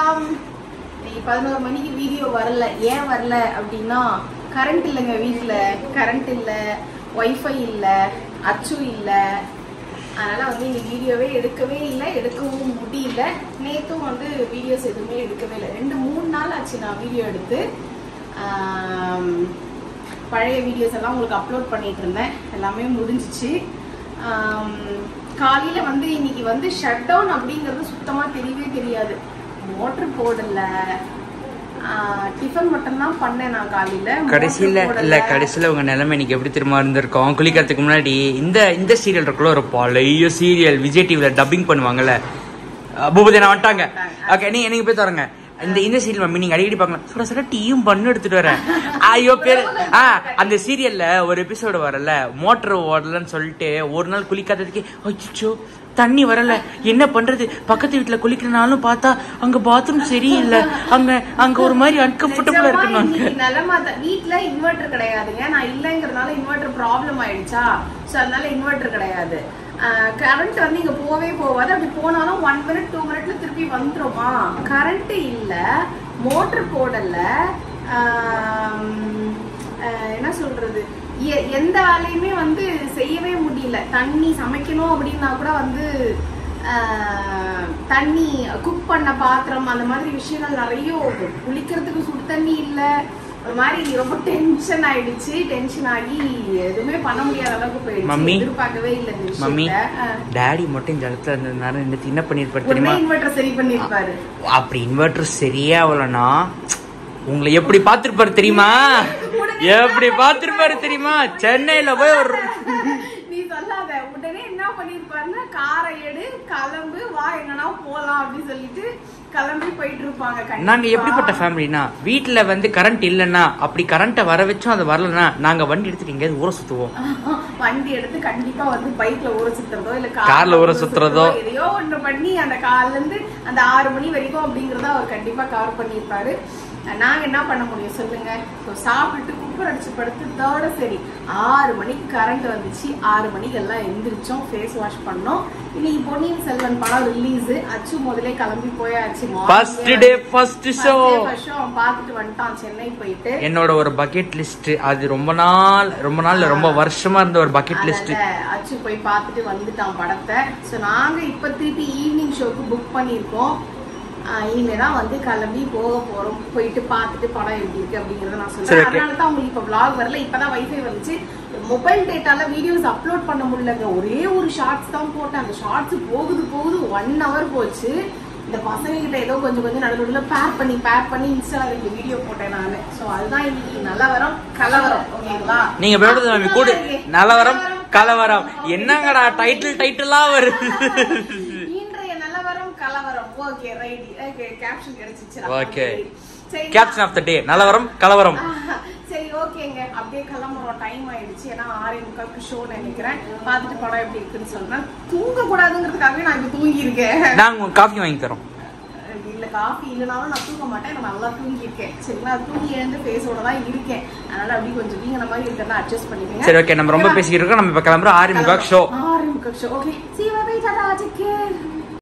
வணக்கம் இன்னைக்கு பதினோரு மணிக்கு வீடியோ வரல ஏன் வரல அப்படின்னா கரண்ட் இல்லைங்க வீட்டில் கரண்ட் இல்லை ஒய்ஃபை இல்லை அச்சு இல்லை அதனால வந்து இந்த வீடியோவே எடுக்கவே இல்லை எடுக்கவும் முடியல நேற்றும் வந்து வீடியோஸ் எதுவுமே எடுக்கவே இல்லை ரெண்டு மூணு நாள் ஆச்சு நான் வீடியோ எடுத்து ஆம், பழைய வீடியோஸ் எல்லாம் உங்களுக்கு அப்லோட் பண்ணிட்டு இருந்தேன் எல்லாமே முடிஞ்சிச்சு ஆம், காலையில வந்து இன்னைக்கு வந்து ஷட் டவுன் அப்படிங்கிறது சுத்தமா தெரியவே தெரியாது மோட்டர் போடல டிஃபன் மட்டும் தான் பண்ணேன் நான் காலையில motor கடைசியில போடல. இல்ல கடைசியில உங்க நிலைமை இன்னைக்கு எப்படி திரும்ப இருந்திருக்கும் குளிக்கிறதுக்கு முன்னாடி இந்த இந்த சீரியல் இருக்குல்ல ஒரு பழைய சீரியல் விஜய் டிவில டப்பிங் பண்ணுவாங்கல்ல அஹ் பூபதி நான் வந்துட்டாங்க ஓகே நீங்க நீங்க போய் தரங்க இந்த இந்த சீரியல் மம்மி நீங்க அடிக்கடி பார்க்கலாம் சுட சுட டீயும் பண்ணு எடுத்துட்டு வரேன் ஐயோ பேர் ஆ அந்த சீரியல்ல ஒரு எபிசோடு வரல மோட்டர் ஓடலன்னு சொல்லிட்டு ஒரு நாள் குளிக்காததுக்கு அச்சோ தண்ணி வரல என்ன பண்றது பக்கத்து வீட்டுல குளிக்கிறனாலும் பார்த்தா அங்க பாத்ரூம் சரியில்லை அங்க அங்க ஒரு மாதிரி அன்கம்ஃபர்டபுளா நிஜமா இருக்கணும் இன்னைக்கு நிலைமை அதான். வீட்ல இன்வெர்டர் கிடையாதுங்க நான் இல்லைங்கிறதுனால இன்வெர்டர் ப்ராப்ளம் ஆயிடுச்சா சோ அதனால இன்வெர்டர் கிடையாது கரண்ட் வந்து இங்க போவே போகாது அப்படி போனாலும் ஒன் மினிட் டூ மினிட்ல திருப்பி வந்துருமா கரண்ட் இல்ல மோட்டர் போடல ஆம், ஆஹ், என்ன சொல்றது எ- எந்த வேலையுமே வந்து செய்யவே முடியல தண்ணி சமைக்கணும் அப்படின்னா கூட வந்து ஆஹ், தண்ணி குக் பண்ண பாத்திரம் அந்த மாதிரி விஷயங்கள் நிறைய இருக்கு. குளிக்கிறதுக்கு சுடு தண்ணி இல்ல ஒரு மாதிரி ரொம்ப டென்ஷன் ஆயிடுச்சு டென்ஷன் ஆகி எதுவுமே பண்ண முடியாத அளவுக்கு போயிடுச்சு மம்மி. எதிர்பார்க்கவே இல்ல இந்த மம்மி விஷயத்த டாடி மட்டும் இந்த இடத்துல இருந்ததுனால இந்த என்ன பண்ணிருப்பாரு உடனே தெரியுமா இன்வெர்டர் சரி பண்ணிருப்பாரு அப்படி இன்வெர்டர் சரியே ஆகலனா உங்களை எப்படி பார்த்திருப்பாரு தெரியுமா எப்படி பார்த்திருப்பாரு தெரியுமா சென்னையில போய் ஒரு நீ சொல்லாத உடனே என்ன பண்ணிருப்பாருன்னா காரை எடு கிளம்பு வா எங்கன்னா போலாம் அப்படின்னு சொல்லிட்டு கிளம்பி போயிட்டு இருப்பாங்க கண்டிப்பா. நாங்க எப்படிப்பட்ட ஃபேமிலினா வீட்ல வந்து கரண்ட் இல்லைன்னா அப்படி கரண்ட்டை வர வச்சும் அது வரலன்னா நாங்க வண்டி எடுத்துட்டு எங்கேயாவது ஊரை சுத்துவோம் வண்டி எடுத்து கண்டிப்பா வந்து பைக்ல ஊற சுத்துறதோ இல்ல கார்ல ஊற சுத்துறதோ. எதையோ ஒண்ணு பண்ணி அந்த கால்ல இருந்து அந்த ஆறு மணி வரைக்கும் அப்படிங்கறத அவர் கண்டிப்பா கவர் பண்ணிருப்பாரு நாங்க என்ன பண்ண முடியும் சொல்லுங்க So, சாப்பிட்டுட்டு குப்பர் அடிச்சு படுத்ததோட சரி ஆறு மணிக்கு கரண்ட் வந்துச்சு ஆறு மணிக்கு எல்லாம் எந்திரிச்சோம் ஃபேஸ் வாஷ் பண்ணோம் இன்னைக்கு பொன்னியின் செல்வன் படம் ரிலீஸ் அச்சு முதலே கிளம்பி போயாச்சு ஃபர்ஸ்ட் டே ஃபர்ஸ்ட் ஷோ வருஷம் பார்த்துட்டு வந்துட்டான் சென்னை போயிட்டு என்னோட ஒரு பக்கெட் லிஸ்ட் அது ரொம்ப நாள் ரொம்ப நாள் இல்ல, ரொம்ப வருஷமா இருந்த ஒரு பக்கெட் லிஸ்ட் அதனால அச்சு போய் பார்த்துட்டு வந்துட்டான் படத்தை ஸோ நாங்க இப்ப திருப்பி ஈவினிங் ஷோக்கு புக் பண்ணியிருக்கோம் ஆஹ் இனிமே தான் வந்து கிளம்பி போக போறோம் போயிட்டு பார்த்துட்டு படம் எப்படி இருக்கு அப்படிங்கறத நான் சரி, சொல்றேன் okay. அதனால தான் உங்களுக்கு இப்ப vlog வரல இப்பதான் வைஃபை வந்துச்சு மொபைல் டேட்டால வீடியோஸ் அப்லோட் பண்ண முடியலங்க ஒரே ஒரு ஷார்ட்ஸ் தான் போட்டேன் அந்த ஷார்ட்ஸ் போகுது போகுது ஒன் ஹவர் போச்சு இந்த பசங்க கிட்ட ஏதோ கொஞ்சம் கொஞ்சம் நடுவில் பேர் பண்ணி பேர் பண்ணி இன்ஸ்டால ரெண்டு வீடியோ போட்டேன் நான் ஸோ அதுதான் இன்னைக்கு நிலவரம் கலவரம் ஓகேங்களா நீங்க பேரோட மாமி கூடு நலவரம் கலவரம் என்னங்கடா டைட்டில் டைட்டிலா வருது இன்றைய நிலவரம் கலவரம் ஓகே ரைட் ஓகே கேப்ஷன் கிடைச்சிச்சு Okay. சரி கேப்டன் ஆஃப் த டே நலவரம் கலவரம் ஆஹ், சரி ஓகேங்க அப்படியே கிளம்புறோம் டைம் ஆயிடுச்சு ஏன்னா ஆறே முக்காலுக்கு ஷோ நினைக்கிறேன் பார்த்துட்டு படம் எப்படி இருக்குன்னு சொல்றேன் தூங்க கூடாதுங்கிறதுக்காகவே நான் இப்ப தூங்கி இருக்கேன் நாங்க உங்களுக்கு காஃபி வாங்கி தரோம் இல்ல காஃபி இல்லைனாலும் நான் தூங்க மாட்டேன் நான் நல்லா தூங்கி இருக்கேன் சரிங்களா தூங்கி எழுந்து ஃபேஸோட தான் இருக்கேன் அதனால அப்படியே கொஞ்சம் வீங்கின மாதிரி இருக்கிறதா அட்ஜஸ்ட் பண்ணிக்கோங்க சரி ஓகே நம்ம ரொம்ப பேசிக்கிட்டு இருக்கோம் நம்ம இப்ப கிளம்புறோம் ஆறு முக்காக்கு ஷோ ஆறு முக்கால் ஷோ ஓகே சீவா பை டாடா டேக் கேர்